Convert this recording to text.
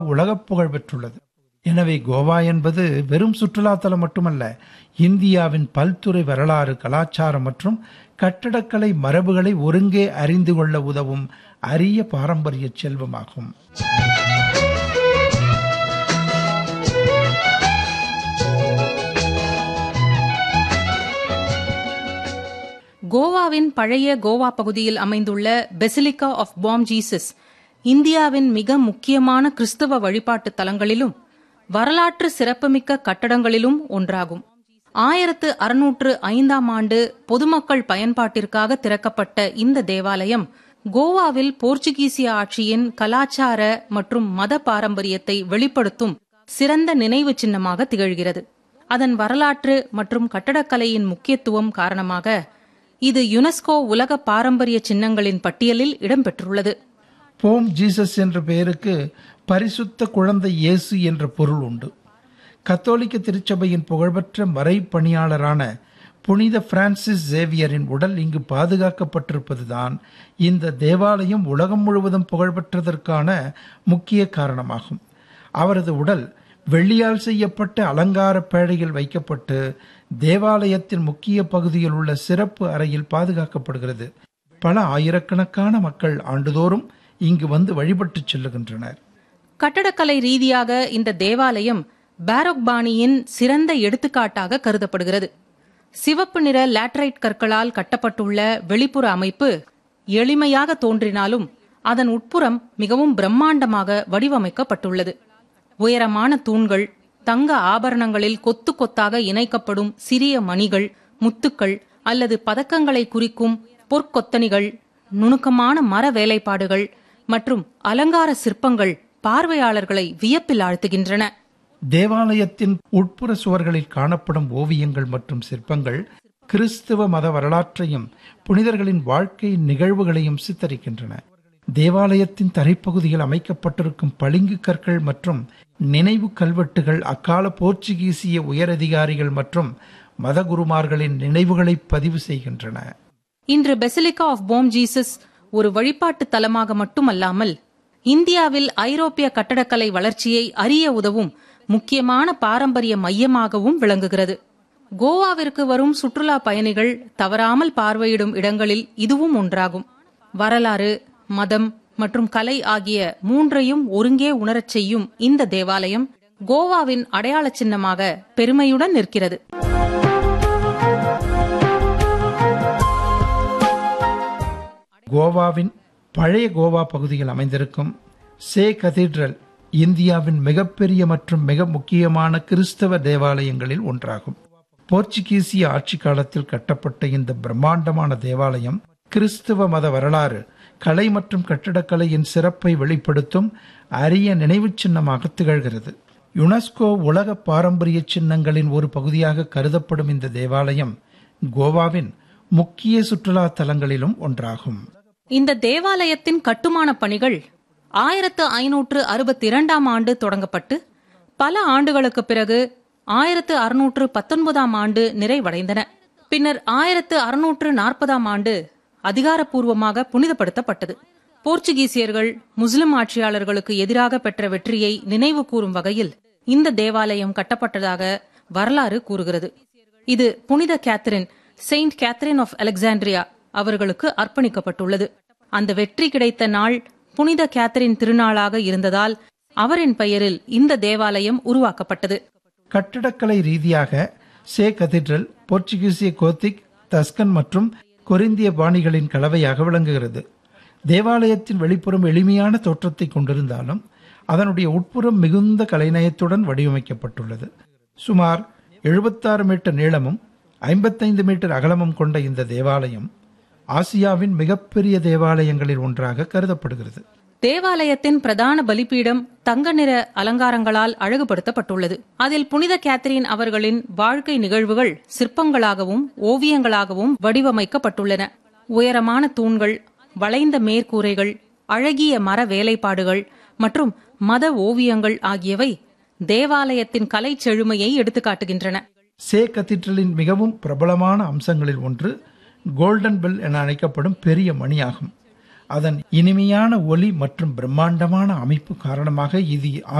உலகப் புகழ் பெற்றுள்ளது எனவே கோவா என்பது வெறும் சுற்றுலாத்தலம் மட்டுமல்ல இந்தியாவின் பல்துறை வரலாறு கலாச்சாரம் மற்றும் கட்டடக்கலை மரபுகளை ஒருங்கே அறிந்து கொள்ள உதவும் அரிய பாரம்பரிய செல்வமாகும் கோவாவின் பழைய கோவா பகுதியில் அமைந்துள்ள பெசிலிக்கா ஆஃப் பாம் ஜீசஸ் இந்தியாவின் மிக முக்கியமான கிறிஸ்தவ வழிபாட்டு தலங்களிலும் வரலாற்று சிறப்புமிக்க கட்டடங்களிலும் ஒன்றாகும் ஆயிரத்து அறுநூற்று ஐந்தாம் ஆண்டு பொதுமக்கள் பயன்பாட்டிற்காக திறக்கப்பட்ட இந்த தேவாலயம் கோவாவில் போர்ச்சுகீசிய ஆட்சியின் கலாச்சார மற்றும் மத பாரம்பரியத்தை வெளிப்படுத்தும் சிறந்த நினைவு சின்னமாக திகழ்கிறது அதன் வரலாற்று மற்றும் கட்டடக்கலையின் முக்கியத்துவம் காரணமாக இது யுனெஸ்கோ உலக பாரம்பரிய சின்னங்களின் பட்டியலில் இடம்பெற்றுள்ளது போம் ஜீசஸ் என்ற பெயருக்கு பரிசுத்த குழந்தை இயேசு என்ற பொருள் உண்டு கத்தோலிக்க திருச்சபையின் புகழ்பெற்ற மறை பணியாளரான புனித பிரான்சிஸ் சேவியரின் உடல் இங்கு பாதுகாக்கப்பட்டிருப்பதுதான் இந்த தேவாலயம் உலகம் முழுவதும் புகழ்பெற்றதற்கான முக்கிய காரணமாகும் அவரது உடல் வெள்ளியால் செய்யப்பட்ட அலங்கார பேழையில் வைக்கப்பட்டு தேவாலயத்தின் முக்கிய பகுதியில் உள்ள சிறப்பு அறையில் பாதுகாக்கப்படுகிறது பல ஆயிரக்கணக்கான மக்கள் ஆண்டுதோறும் இங்கு வந்து வழிபட்டு செல்லுகின்றனர் கட்டடக்கலை ரீதியாக இந்த தேவாலயம் பாரோக் பாணியின் சிறந்த எடுத்துக்காட்டாக கருதப்படுகிறது சிவப்பு நிற லேட்டரைட் கற்களால் கட்டப்பட்டுள்ள வெளிப்புற அமைப்பு எளிமையாக தோன்றினாலும் அதன் உட்புறம் மிகவும் பிரம்மாண்டமாக வடிவமைக்கப்பட்டுள்ளது உயரமான தூண்கள் தங்க ஆபரணங்களில் கொத்து கொத்தாக இணைக்கப்படும் சிறிய மணிகள் முத்துக்கள் அல்லது பதக்கங்களை குறிக்கும் பொற்கொத்தணிகள் நுணுக்கமான மர வேலைப்பாடுகள் மற்றும் அலங்கார சிற்பங்கள் பார்வையாளர்களை வியப்பில் ஆழ்த்துகின்றன தேவாலயத்தின் உட்புற சுவர்களில் காணப்படும் ஓவியங்கள் மற்றும் சிற்பங்கள் கிறிஸ்துவ மத வரலாற்றையும் புனிதர்களின் வாழ்க்கை நிகழ்வுகளையும் சித்தரிக்கின்றன தேவாலயத்தின் தரைப்பகுதியில் அமைக்கப்பட்டிருக்கும் பளிங்கு கற்கள் மற்றும் நினைவு கல்வெட்டுகள் அக்கால போர்ச்சுகீசிய உயரதிகாரிகள் மற்றும் மதகுருமார்களின் நினைவுகளை பதிவு செய்கின்றன இன்று பெசிலிகா ஆஃப் போம் ஜீசஸ் ஒரு வழிபாட்டு தலமாக மட்டுமல்லாமல் இந்தியாவில் ஐரோப்பிய கட்டடக்கலை வளர்ச்சியை அறிய உதவும் முக்கியமான பாரம்பரிய மையமாகவும் விளங்குகிறது கோவாவிற்கு வரும் சுற்றுலா பயணிகள் தவறாமல் பார்வையிடும் இடங்களில் இதுவும் ஒன்றாகும் வரலாறு மதம் மற்றும் கலை ஆகிய மூன்றையும் ஒருங்கே உணரச் செய்யும் இந்த தேவாலயம் கோவாவின் அடையாள சின்னமாக பெருமையுடன் நிற்கிறது கோவாவின் பழைய கோவா பகுதியில் அமைந்திருக்கும் சே கதீட்ரல் இந்தியாவின் மிகப்பெரிய மற்றும் மிக முக்கியமான கிறிஸ்தவ தேவாலயங்களில் ஒன்றாகும் போர்ச்சுகீசிய ஆட்சி காலத்தில் கட்டப்பட்ட இந்த பிரம்மாண்டமான தேவாலயம் கிறிஸ்தவ மத வரலாறு கலை மற்றும் கட்டிடக்கலையின் சிறப்பை வெளிப்படுத்தும் அரிய நினைவுச் சின்னமாக திகழ்கிறது யுனெஸ்கோ உலக பாரம்பரிய சின்னங்களின் ஒரு பகுதியாக கருதப்படும் இந்த தேவாலயம் கோவாவின் முக்கிய சுற்றுலா தலங்களிலும் ஒன்றாகும் இந்த தேவாலயத்தின் கட்டுமான பணிகள் ஆயிரத்து ஐநூற்று அறுபத்தி இரண்டாம் ஆண்டு தொடங்கப்பட்டு பல ஆண்டுகளுக்கு பிறகு ஆயிரத்து அறுநூற்று பத்தொன்பதாம் ஆண்டு நிறைவடைந்தன பின்னர் ஆயிரத்து அறுநூற்று நாற்பதாம் ஆண்டு அதிகாரப்பூர்வமாக புனிதப்படுத்தப்பட்டது போர்ச்சுகீசியர்கள் முஸ்லிம் ஆட்சியாளர்களுக்கு எதிராக பெற்ற வெற்றியை நினைவு கூறும் வகையில் இந்த தேவாலயம் கட்டப்பட்டதாக வரலாறு கூறுகிறது இது புனித Catherine saint Catherine of Alexandria அவர்களுக்கு அர்ப்பணிக்கப்பட்டுள்ளது அந்த வெற்றி கிடைத்த நாள் புனித கேத்தரின் திருநாளாக இருந்ததால் அவரின் பெயரில் இந்த தேவாலயம் உருவாக்கப்பட்டது கட்டடக்கலை ரீதியாக சே கதீட்ரல் போர்ச்சுகீசிய கோத்திக் தஸ்கன் மற்றும் கொரிந்திய பாணிகளின் கலவையாக விளங்குகிறது தேவாலயத்தின் வெளிப்புறம் எளிமையான தோற்றத்தை கொண்டிருந்தாலும் அதனுடைய உட்புறம் மிகுந்த கலைநயத்துடன் வடிவமைக்கப்பட்டுள்ளது சுமார் எழுபத்தாறு மீட்டர் நீளமும் ஐம்பத்தைந்து மீட்டர் அகலமும் கொண்ட இந்த தேவாலயம் ஆசியாவின் மிகப்பெரிய தேவாலயங்களில் ஒன்றாக கருதப்படுகிறது தேவாலயத்தின் பிரதான பலிபீடம் தங்க நிற அலங்காரங்களால் அழகுபடுத்தப்பட்டுள்ளது அதில் புனித கேத்தரின் அவர்களின் வாழ்க்கை நிகழ்வுகள் சிற்பங்களாகவும் ஓவியங்களாகவும் வடிவமைக்கப்பட்டுள்ளன உயரமான தூண்கள் வளைந்த மேற்கூரைகள் அழகிய மர வேலைப்பாடுகள் மற்றும் மத ஓவியங்கள் ஆகியவை தேவாலயத்தின் கலை செழுமையை எடுத்துக்காட்டுகின்றன சே கத்தீட்ரலின் மிகவும் பிரபலமான அம்சங்களில் ஒன்று கோல்டன் பெல் என அழைக்கப்படும் பெரிய மணியாகும் அதன் இனிமையான ஒலி மற்றும் பிரம்மாண்டமான அமைப்பு காரணமாக இது